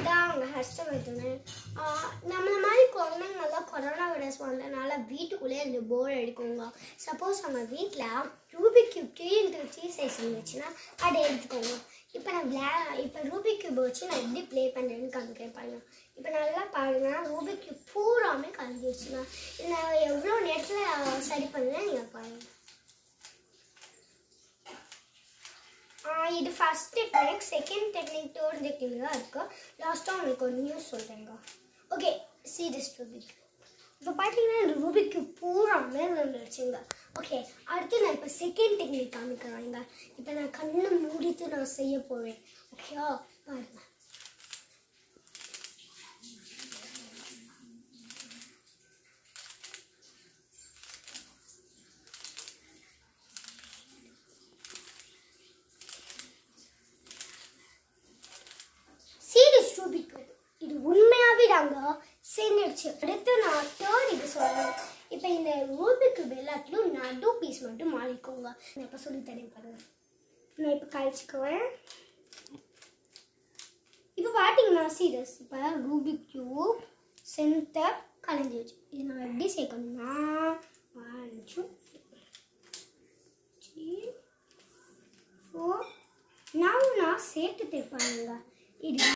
இதான் அவங்க ஹர்ஷவர்தனன் நம்மள மாதிரி குழந்தைங்கள்லாம் கொரோனா வைரஸ் வந்ததுனால வீட்டுக்குள்ளே இருந்து போர் அடிக்குங்க சப்போஸ் அவங்க வீட்டில் Rubik cube three into three size இருந்துச்சுன்னா அதை எடுத்துக்கோங்க இப்போ நான் விளா இப்போ ரூபிக் கியூப் வச்சு நான் எப்படி ப்ளே பண்ணுறேன்னு காமிக்கிறேன் பாருங்க இப்போ நல்லா பாருங்க ரூபிக் கியூப் பூராமே கலந்துச்சுங்க நான் எவ்வளோ நேரத்தில் சரி பண்ணுறேன் நீங்கள் பாருங்கள் ஆஹ் இது first technique second technique third technique தான் இருக்கு லாஸ்ட்டாக உங்களுக்கு ஒரு நியூஸ் சொல்கிறேங்க ஓகே சீரியஸ் ரூபிக் இப்போ பார்த்தீங்கன்னா இந்த ரூபிக்கு பூராமே வந்துடுச்சுங்க ஓகே அடுத்து நான் இப்போ செகண்ட் டெக்னிக் காமிக்கிறேங்க இப்போ நான் கண்ணை மூடிட்டு நான் செய்ய போவேன் ஓகேவா பாருங்க சீரியஸ் ரூபிக் இது உண்மையாகவே நாங்கள் சேர்ந்துடுச்சு அடுத்து நான் தேர்ட் இது சொல்கிறேன் இப்போ இந்த ரூபிக்கு எல்லாத்துலையும் நடு பீஸ் மட்டும் மாறிக்கோங்க நான் இப்போ சொல்லி தரேன் பாருங்க நான் இப்போ கழிச்சுக்குவேன் இப்போ பார்த்தீங்கன்னா சீரியஸ் இப்போ ரூபிக் கியூப் சென்டர் கலைஞ்சிருச்சு இது நம்ம எப்படி சேர்க்கணும்னா ஒன் டூ த்ரீ ஃபோர் நான் நான் சேர்த்து தைப்பாங்க இது